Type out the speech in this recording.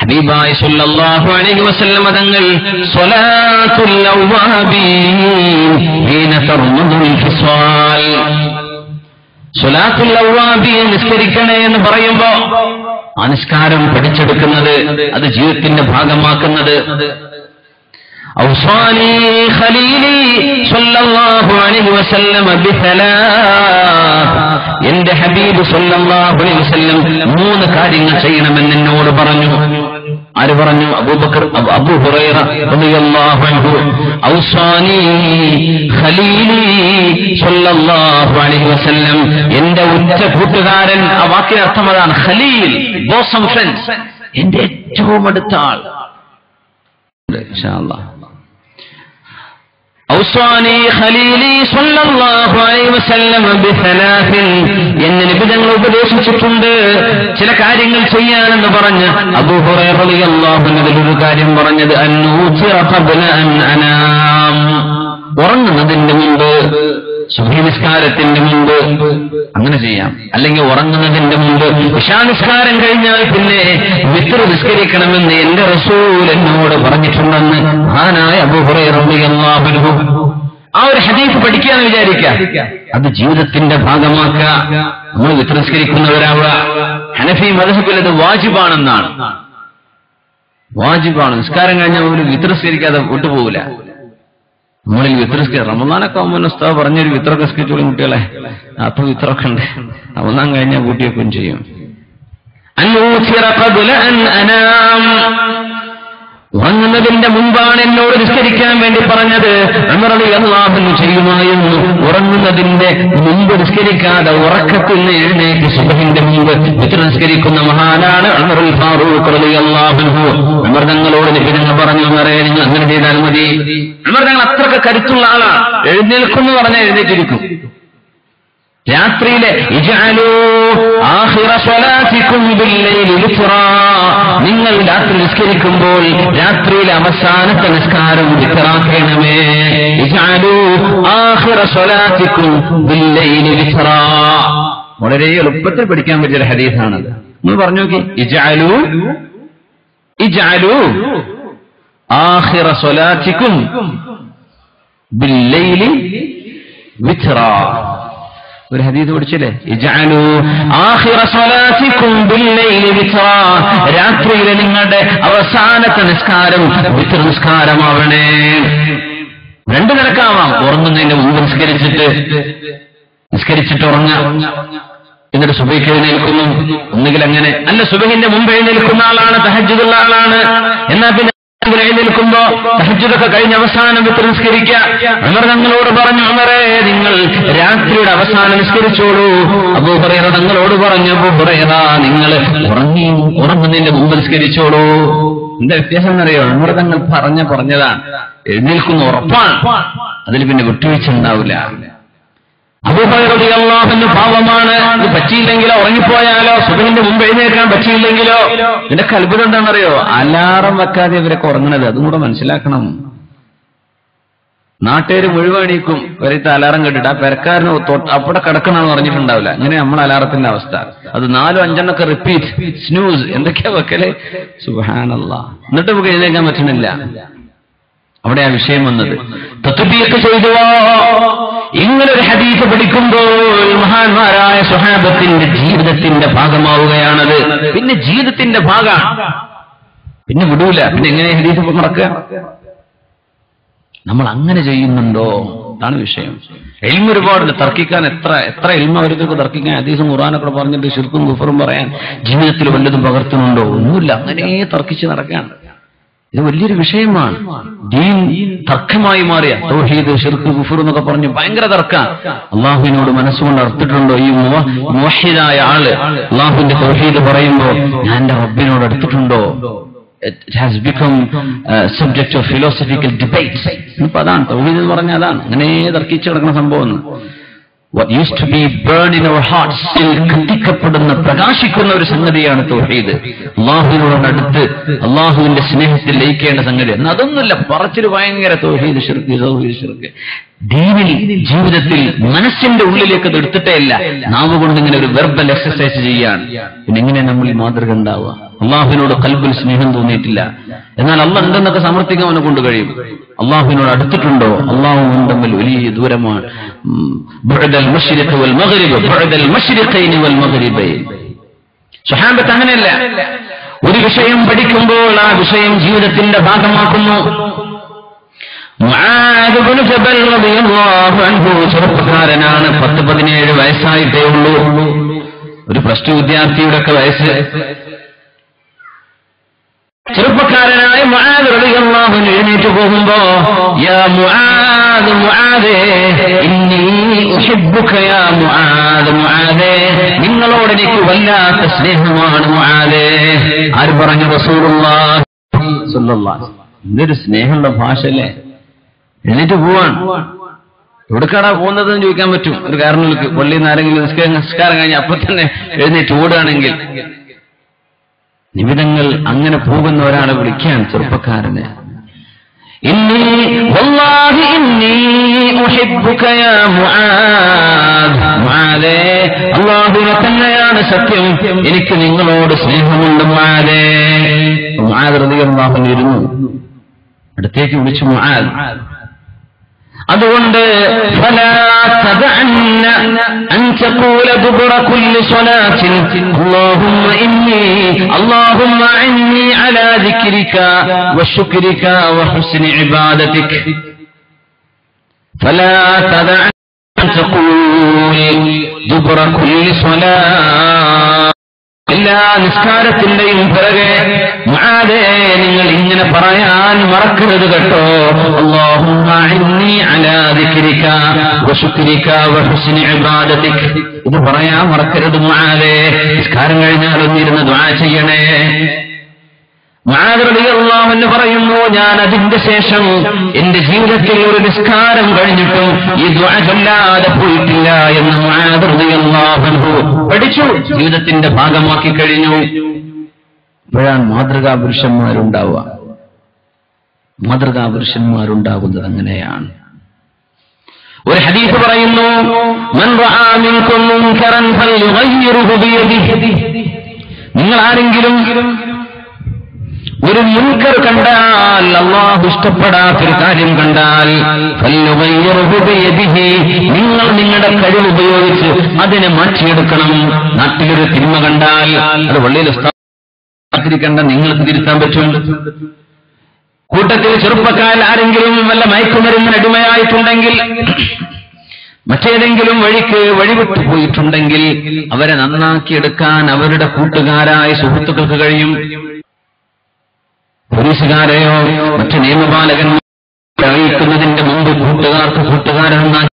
ഹബീബായ സല്ലല്ലാഹു അലൈഹി വസല്ലമ തങ്ങൾ സ്വലാത്തുൽ അവ്വാബീൻ ഹീന തർമുദുൽ ഫിസ്വാൽ സ്വലാത്തുൽ അവ്വാബീൻ നിസ്കരിക്കണേ എന്ന് പറയുമ്പോ ആ നിസ്കാരം പഠിച്ചെടുക്കുന്നത് അത് ജീവിതത്തിന്റെ ഭാഗമാക്കുന്നത് أوصاني خليلي صلى الله عليه وسلم بثلاث എന്റെ ഹബീബ് സല്ലല്ലാഹു അലൈഹി വസല്ലം മൂന്ന് കാര്യങ്ങൾ ചെയ്യണമെന്ന് എന്നോട് പറഞ്ഞു ആര് പറഞ്ഞു അബൂബക്കർ അബ്- അബൂ ഹുറൈറ റളിയല്ലാഹു അൻഹു ഔസാനി ഖലീലി സല്ലല്ലാഹു അലൈഹി വസല്ലം എന്റെ ഉറ്റ കൂട്ടുകാരൻ ആ വാക്കിന് അർത്ഥം അതാണ് ഖലീൽ ബോസം ഫ്രണ്ട്സ് എന്റെ ഏറ്റവും അടുത്ത ആൾ ഇൻഷാ അല്ലാഹ് ഔസ്വാനി ഖലീലി സ്വല്ലല്ലാഹു അലൈഹി വസല്ലം ബിസലാസിൻ എന്ന് നബി തങ്ങൾ ഉപദേശിച്ചിട്ടുണ്ട് ചില കാര്യങ്ങൾ ചെയ്യാനെന്ന് പറഞ്ഞ് അബൂ ഹുറൈറ റളിയല്ലാഹു അൻഹു ഒരു കാര്യം പറഞ്ഞത് അന്നൂതിറ ഖബ്ല അൻ അനാം ഉറങ്ങുന്നതിന്റെ മുമ്പ് സുബഹി നിസ്കാരത്തിന്റെ മുമ്പ് അങ്ങനെ ചെയ്യാം അല്ലെങ്കിൽ ഉറങ്ങുന്നതിന്റെ മുമ്പ് ഇഷാനിസ്കാരം കഴിഞ്ഞാൽ പിന്നെ വിത്ര നിസ്കരിക്കണമെന്ന് എന്റെ റസൂൽ എന്നോട് പറഞ്ഞിട്ടുണ്ടെന്ന് മഹാനായ അബുഹുറൈറിയാഹുലു ആ ഒരു ഹദീഫ് പഠിക്കാന്ന് വിചാരിക്കുക അത് ജീവിതത്തിന്റെ ഭാഗമാക്കുക നമ്മൾ വിത്ര നിസ്കരിക്കുന്നവരാവുക ഹനഫി മധബിൽ അത് വാജിബാണെന്നാണ് വാജിബാണ് നിസ്കാരം കഴിഞ്ഞാൽ ഒരു വിത്ര നിസ്കരിക്കാതെ വിട്ടുപോകില്ല നമ്മളിൽ വിത്രസ്ക റമദാനൊക്കെ ആകുമ്പോൾ ഉസ്താദ് പറഞ്ഞൊരു വിത്രൊക്കെ സ്കരിച്ചോളും കുട്ടികളെ അപ്പൊ വിത്രൊക്കെ ഉണ്ട് റമദാൻ കഴിഞ്ഞാൽ കൂട്ടിയൊക്കെ ചെയ്യും അന്നൂസിറ ഖബ്ല അൻ അനാം ഉറങ്ങുന്നതിന്റെ മുമ്പാണ് എന്നോട് നിസ്കരിക്കാൻ വേണ്ടി പറഞ്ഞത് അമറളി അള്ളാഹുന്നു ചെയ്യുമായിരുന്നു ഉറങ്ങുന്നതിന്റെ മുമ്പ് നിസ്കരിക്കാതെ ഉറക്കത്തിൽ നിന്ന് എഴുന്നേറ്റ് സുബഹിന്റെ മുമ്പ് വിത്ര നിസ്കരിക്കുന്ന മഹാനാണ് അമറുൽ ഫാറൂഖ് അള്ളാഹുഹു അമർ തങ്ങളോട് നിബിധങ്ങൾ പറഞ്ഞു അമറേ നിങ്ങൾ അങ്ങനെ ചെയ്താൽ മതി അമർ തങ്ങൾ അത്രക്ക് കരുത്തുള്ള ആളാണ് എഴുന്നേൽക്കുന്നു പറഞ്ഞാൽ എഴുന്നേറ്റിരിക്കും രാത്രിയിലെ ഇജ്അലൂ ആഖിറ സ്വലാത്തിക്കും ബില്ലൈലി വിത്റാ. നിങ്ങൾ രാത്രി നിസ്കരിക്കുമ്പോൾ രാത്രിയിലെ അവസാനത്തെ നിസ്കാരം വിത്തറാക്കണമേ ഇജ്അലൂ ആഖിറ സ്വലാത്തിക്കും ബില്ലൈലി വിത്റാ. വളരെ എളുപ്പത്തിൽ പഠിക്കാൻ പറ്റിയ ഒരു ഹദീസാണത് നിങ്ങൾ പറഞ്ഞു നോക്കി ഇജ്അലൂ ഇജ്അലൂ ആഖിറ സ്വലാത്തിക്കും ബില്ലൈലി വിത്റാ ഒരു ഹദീസ് പഠിച്ചില്ലേ ഇജഅലു ആഖിറ സ്വലാത്തിക്കും ബില്ലൈലി വിത്റാ രാത്രിയിലെ നിങ്ങളുടെ അവസാനത്തെ നിസ്കാരം വിത്ര നിസ്കാരമാവണേ രണ്ടു നിരക്കാവാം ഉറങ്ങുന്നതിന് മുമ്പ് നിസ്കരിച്ചിട്ട് നിസ്കരിച്ചിട്ട് ഉറങ്ങാം എന്നിട്ട് സുബൈക്ക് എഴുന്നേൽക്കുന്നു ഒന്നുകിൽ അങ്ങനെ അല്ല സുബഹിന്റെ മുമ്പ് എഴുന്നേൽക്കുന്ന ആളാണ് തഹജ്ജുദുള്ള ആളാണ് എന്നാ പിന്നെ ഇതിൽ എഴുന്നേൽക്കുമ്പോ തഹജ്ജുദൊക്കെ കഴിഞ്ഞ് അവസാനം വിത്ത് നിസ്കരിക്കുക അമർ തങ്ങളോട് പറഞ്ഞു അമറേ നിങ്ങൾ രാത്രിയുടെ അവസാനം നിസ്കരിച്ചോളൂ അബൂഹറേറ തങ്ങളോട് പറഞ്ഞു അബൂഹറേറ നിങ്ങൾ ഉറങ്ങി ഉറങ്ങുന്നതിന്റെ മുമ്പ് നിസ്കരിച്ചോളൂ എന്താ വ്യത്യാസം എന്നറിയോ അമർ തങ്ങൾ പറഞ്ഞ പറഞ്ഞതാണ് എഴുന്നേൽക്കുന്ന ഉറപ്പാണ് അതിൽ പിന്നെ വിട്ടുവീഴ്ച ഉണ്ടാവില്ല അബൂഹറിയാഹുവിന് പാവമാണ് ഇത് പറ്റിയില്ലെങ്കിലോ ഉറങ്ങിപ്പോയാലോ സുഖിന്റെ മുമ്പ് എഴുന്നേൽക്കാൻ പറ്റിയില്ലെങ്കിലോ ഇതിന്റെ കൽബുരം എന്താണെന്നറിയോ അലാറം വെക്കാതെ ഇവരൊക്കെ ഉറങ്ങണത് അതും കൂടെ മനസ്സിലാക്കണം നാട്ടുകാർ മുഴുവൻ എണീക്കും ഒരേത്ത് അലാറം കെട്ടിട്ട് ആ പെരക്കാരന് തൊട്ട് അവിടെ കിടക്കണമെന്ന് പറഞ്ഞിട്ടുണ്ടാവില്ല അങ്ങനെ നമ്മൾ അലാറത്തിന്റെ അവസ്ഥ അത് നാലും അഞ്ചെണ്ണൊക്കെ റിപ്പീറ്റ് സ്നൂസ് എന്തൊക്കെയാ വെക്കല് സുഹാനല്ല എന്നിട്ട് നമുക്ക് എഴുന്നേക്കാൻ പറ്റണില്ല അവിടെ ആ വിഷയം വന്നത് തത്വബിയൊക്കെ ചെയ്തുവോ ഇങ്ങനെ ഒരു ഹദീസ് പഠിക്കുമ്പോൾ മഹാന്മാരായ സുഹാബത്തിന്റെ ജീവിതത്തിന്റെ ഭാഗമാവുകയാണത് പിന്നെ ജീവിതത്തിന്റെ ഭാഗമാണ് പിന്നെ വിടൂല പിന്നെ എങ്ങനെ ഹദീസ് ഇപ്പൊ നടക്കുക നമ്മൾ അങ്ങനെ ചെയ്യുന്നുണ്ടോ അതാണ് വിഷയം എൽമ ഒരുപാടുണ്ട് തർക്കിക്കാൻ എത്ര എത്ര എൽമ അവർക്ക് തർക്കിക്കാൻ ഹദീസും ഖുറാനൊക്കെ പറഞ്ഞിട്ട് ശിർക്കും കുഫറും പറയാൻ ജീവിതത്തിൽ വല്ലതും പകർത്തുന്നുണ്ടോ ഒന്നുമില്ല അങ്ങനെ തർക്കിച്ച് നടക്കാൻ ഇത് വലിയൊരു വിഷയമാണ് ദീൻ തർക്കമായി മാറിയ തൗഹീദ് ഷിർക്ക് കുഫർ എന്നൊക്കെ പറഞ്ഞു ഭയങ്കര തർക്ക അള്ളാഹുവിനോട് മനസ്സുകൊണ്ട് അർത്തിട്ടുണ്ടോ ഈ മോഹിതായ ആള് അള്ളാഹുവിന്റെ തൗഹീദ് പറയുമ്പോ ഞാൻ എന്റെ റബ്ബിനോട് അടുത്തിട്ടുണ്ടോ it has become subject of philosophical debate ഇപ്പൊ അതാണ് തൗഹീദ് എന്ന് പറഞ്ഞാൽ അതാണ് അങ്ങനെ തർക്കിച്ച് കിടക്കുന്ന സംഭവം What used to be burned in our hearts still കത്തിക്കപ്പെടുന്ന പ്രകാശിക്കുന്ന ഒരു സംഗതിയാണ് തൗഹീദ് അള്ളാഹുവിനോട് അടുത്ത് അള്ളാഹുവിന്റെ സ്നേഹത്തിൽ ലയിക്കേണ്ട സംഗതി എന്നാൽ അതൊന്നുമില്ല പറച്ചിൽ ഭയങ്കര തൗഹീദ് ഷിർക്ക് തൗഹീദ് ഷിർക്ക് ദീനിൽ ജീവിതത്തിൽ മനസ്സിന്റെ ഉള്ളിലേക്ക് അത് എടുത്തിട്ടേ ഇല്ല നാവ് കൊണ്ട് ഇങ്ങനെ ഒരു വെർബൽ എക്സസൈസ് ചെയ്യാണ് പിന്നെ എങ്ങനെ നമ്മൾ ഈ മാതൃക ഉണ്ടാവുക അള്ളാഹുവിനോട് കൽബിൽ സ്നേഹം തോന്നിയിട്ടില്ല എന്നാൽ അള്ള ഉണ്ടെന്നൊക്കെ സമർത്ഥിക്കാൻ അവനെ കൊണ്ട് കഴിയും അള്ളാഹുവിനോട് അടുത്തിട്ടുണ്ടോ അള്ളാഹുവും തമ്മിൽ വലിയ ദൂരമാണ് ഉം. ബുഅദൽ മശ്രിഖ് വൽ മഗ്രിബ് ബുഅദൽ മശ്രിഖൈനി വൽ മഗ്രിബൈൻ സ്വഹാബത്ത് അങ്ങനെയല്ല ഒരു വിഷയം പഠിക്കുമ്പോൾ ആ വിഷയം ജീവിതത്തിന്റെ ഭാഗമാക്കുന്നു മുആദ് ഇബ്നു ജബൽ റളിയല്ലാഹു അൻഹു ചെറുപ്പക്കാരനാണ് പത്ത് പതിനേഴ് വയസ്സായിട്ടേ ഉള്ളൂ ഒരു പ്ലസ് ടു വിദ്യാർത്ഥിയുടെ ഒക്കെ വയസ്സ് ചെറുപ്പക്കാരനായ മുആദ് റളിയല്ലാഹു അൻഹു എഴുന്നേറ്റ് പോകുമ്പോ യാ മുആദ് മുആദേ ഇന്നി ഉഹിബ്ബുക യാ മുആദ് മുആദേ നിങ്ങളോട് എനിക്ക് വല്ലാത്ത സ്നേഹമാണ് മുആദേ ആര് പറഞ്ഞു റസൂലുള്ളാഹി സ്വല്ലല്ലാഹു അലൈഹി വസല്ലം. എന്തൊരു സ്നേഹമുള്ള ഭാഷയല്ലേ എഴുന്നേറ്റ് പോവാൻ എവിടേക്കാടാ പോകുന്നതെന്ന് ചോദിക്കാൻ പറ്റും ഒരു കാരണങ്ങൾക്ക് പള്ളിയിൽ നിന്ന് ആരെങ്കിലും നിസ്കാരം നിസ്കാരം കഴിഞ്ഞ് അപ്പൊ തന്നെ എഴുന്നേറ്റ് ഓടുകയാണെങ്കിൽ നിമിതങ്ങൾ അങ്ങനെ പോകുന്ന ഒരാളെ വിളിക്കാൻ ചെറുപ്പക്കാരന് ഇന്നി വല്ലാഹി ഇന്നി ഉഹിബ്ബുക യാ മുആദ് മുആദേ അല്ലാഹുവിനെ തന്നെയാണ് സത്യം എനിക്ക് നിങ്ങളോട് സ്നേഹമുണ്ട് മുആദേ മുആദ് റളിയല്ലാഹു അൻഹു ഇരുന്നു അടുത്തേക്ക് വിളിച്ചു മുആദ് അതുകൊണ്ട് فلا تدعن أن تقول دبر كل صلاة اللهم إني اللهم عني على ذكرك وشكرك وحسن عبادتك فلا تدعن أن تقول دبر كل صلاة എല്ലാ നിസ്കാരത്തിന്റെയും പിറകെ മുആദേ നിങ്ങൾ ഇങ്ങനെ പറയാൻ മറക്കരുത് കേട്ടോ അല്ലാഹുമ്മ ഇന്നി അലാ ദിക്രിക വശുക്രിക വഹുസ്നി ഇബാദതിക് ഇത് പറയാൻ മറക്കരുത് മുആദേ നിസ്കാരം കഴിഞ്ഞാൽ ഒന്നിരുന്ന് ദുആ ചെയ്യണേ എന്ന് പറയുന്നു ഞാൻ അതിന്റെ ശേഷം എന്റെ ജീവിതത്തിൽ ഒരു നിസ്കാരം കഴിഞ്ഞിട്ടും ഈ ദുആ ചൊല്ലാതെ പോയിട്ടില്ല എന്ന് മാതൃകയല്ലാഹു പഠിച്ചു ജീവിതത്തിന്റെ ഭാഗമാക്കി കഴിഞ്ഞു ഇപ്പോഴാണ് മാതൃകാ പുരുഷന്മാരുണ്ടാവുക മാതൃകാ പുരുഷന്മാരുണ്ടാകുന്നത് അങ്ങനെയാണ് ഒരു ഹദീസ് പറയുന്നു മൻ റആ മിൻകും മുൻകറൻ ഫൽയുഗയ്യിറുഹു ബിയദിഹി നിങ്ങൾ ആരെങ്കിലും ഒരു മുൻകർ കണ്ടാൽ അള്ളാഹു ഇഷ്ടപ്പെടാത്തൊരു കാര്യം കണ്ടാൽ ഫല്യുഗയ്യിറുഹു ബിയദിഹി. നിങ്ങൾ നിങ്ങളുടെ കഴിവ് ഉപയോഗിച്ച് അതിനെ മാറ്റിയെടുക്കണം നാട്ടിലൊരു തിന്മ കണ്ടാൽ അത് പള്ളിയിൽ കണ്ട നിങ്ങൾക്ക് തിരുത്താൻ പറ്റും കൂട്ടത്തിൽ ചെറുപ്പക്കാരിൽ ആരെങ്കിലും വല്ല മയക്കുമരുന്നിന് അടിമയായിട്ടുണ്ടെങ്കിൽ മറ്റേതെങ്കിലും വഴിക്ക് വഴിവിട്ടു പോയിട്ടുണ്ടെങ്കിൽ അവരെ നന്നാക്കിയെടുക്കാൻ അവരുടെ കൂട്ടുകാരായ സുഹൃത്തുക്കൾക്ക് കഴിയും പോലീസുകാരെയോ മറ്റു നിയമപാലകന്മാരെ അറിയിക്കുന്നതിന്റെ മുമ്പ് കൂട്ടുകാർക്ക് കൂട്ടുകാരെ നന്നാക്കി